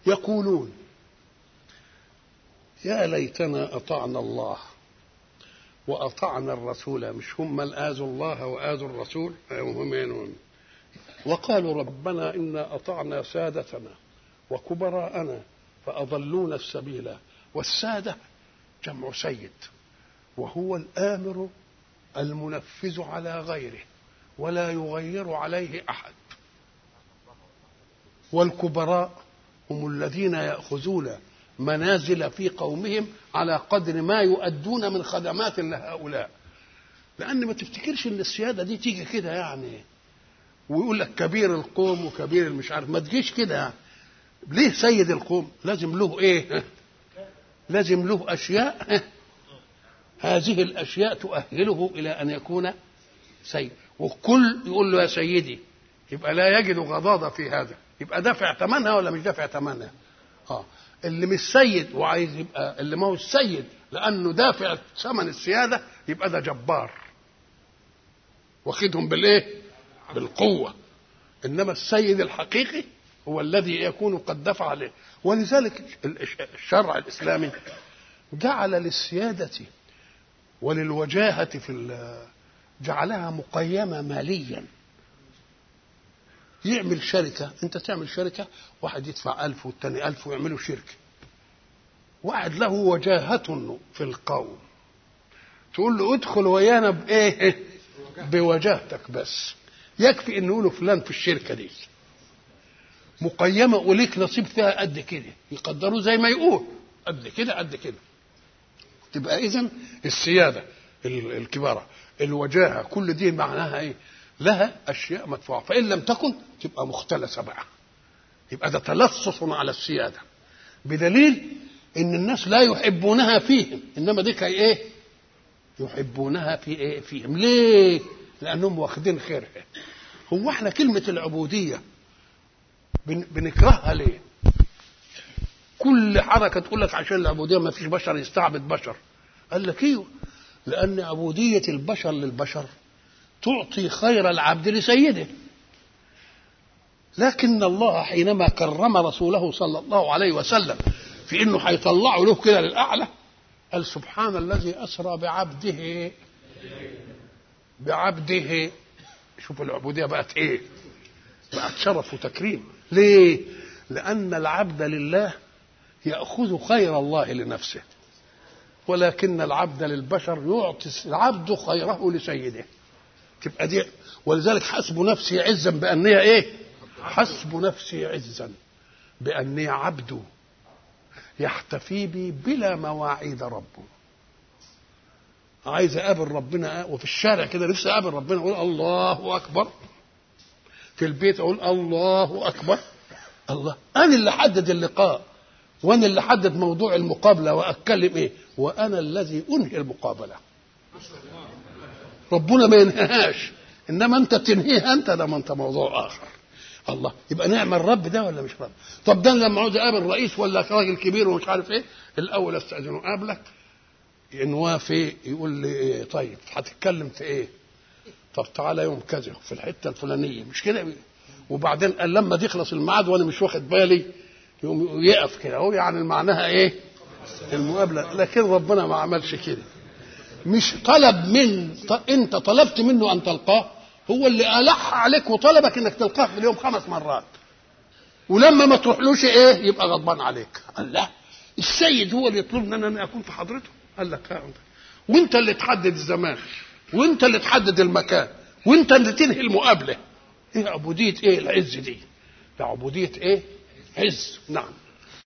يقولون يا ليتنا أطعنا الله وأطعنا الرسول مش هم من آذوا الله وآذوا الرسول هم وقالوا ربنا إنا أطعنا سادتنا وكبراءنا فأضلونا السبيل والسادة جمع سيد وهو الآمر المنفذ على غيره ولا يغير عليه أحد والكبراء هم الذين يأخذون منازل في قومهم على قدر ما يؤدون من خدمات لهؤلاء لأن ما تفتكرش إن السيادة دي تيجي كده يعني ويقول لك كبير القوم وكبير المش عارف ما تجيش كده يعني ليه سيد القوم لازم له ايه لازم له اشياء هذه الاشياء تؤهله الى ان يكون سيد والكل يقول له يا سيدي يبقى لا يجد غضاضه في هذا يبقى دافع ثمنها ولا مش دافع ثمنها اه اللي مش سيد وعايز يبقى اللي ما هو السيد لانه دافع ثمن السياده يبقى ده جبار واخدهم بالايه بالقوه انما السيد الحقيقي هو الذي يكون قد دفع عليه ولذلك الشرع الاسلامي جعل للسياده وللوجاهه في جعلها مقيمه ماليا يعمل شركة أنت تعمل شركة واحد يدفع ألف والتاني ألف ويعملوا شركة واحد له وجاهة في القوم تقول له ادخل ويانا بإيه بوجاهتك بس يكفي ان يقولوا فلان في الشركة دي مقيمة وليك نصيب فيها قد كده يقدروه زي ما يقول قد كده قد كده تبقى إذا السيادة الكبارة الوجاهة كل دي معناها إيه لها اشياء مدفوعه فان لم تكن تبقى مختلسه بقى يبقى ده تلصص على السياده بدليل ان الناس لا يحبونها فيهم انما دي ايه يحبونها في ايه فيهم ليه لانهم واخدين خيرها هو احنا كلمه العبوديه بن بنكرهها ليه كل حركه تقول لك عشان العبوديه ما فيش بشر يستعبد بشر قال لك ايوه لان عبوديه البشر للبشر تعطي خير العبد لسيده لكن الله حينما كرم رسوله صلى الله عليه وسلم في انه هيطلعه له كده للاعلى قال سبحان الذي اسرى بعبده بعبده شوف العبوديه بقت ايه بقت شرف وتكريم ليه لان العبد لله ياخذ خير الله لنفسه ولكن العبد للبشر يعطي العبد خيره لسيده تبقى دي ولذلك حسب نفسي عزا بأني ايه حسب نفسي عزا بأني عبد يحتفي بي بلا مواعيد ربه عايز اقابل ربنا وفي الشارع كده نفسي اقابل ربنا اقول الله اكبر في البيت اقول الله اكبر الله انا اللي حدد اللقاء وانا اللي حدد موضوع المقابله واتكلم ايه وانا الذي انهي المقابله ربنا ما ينهاش انما انت تنهيها انت ده ما انت موضوع اخر الله يبقى نعمل الرب ده ولا مش رب طب ده لما عاوز اقابل رئيس ولا راجل كبير ومش عارف ايه الاول استاذنه قابلك ان وافي يقول لي إيه طيب هتتكلم في ايه طب تعالى يوم كذا في الحته الفلانيه مش كده وبعدين قال لما تخلص الميعاد وانا مش واخد بالي يقوم يقف كده اهو يعني معناها ايه المقابله لكن ربنا ما عملش كده مش طلب من ط... انت طلبت منه ان تلقاه هو اللي الح عليك وطلبك انك تلقاه في اليوم خمس مرات ولما ما تروحلوش ايه يبقى غضبان عليك قال لا السيد هو اللي يطلب ان انا اكون في حضرته قال لك ها وانت اللي تحدد الزمان وانت اللي تحدد المكان وانت اللي تنهي المقابله ايه عبوديه ايه العز دي ده عبوديه ايه عز نعم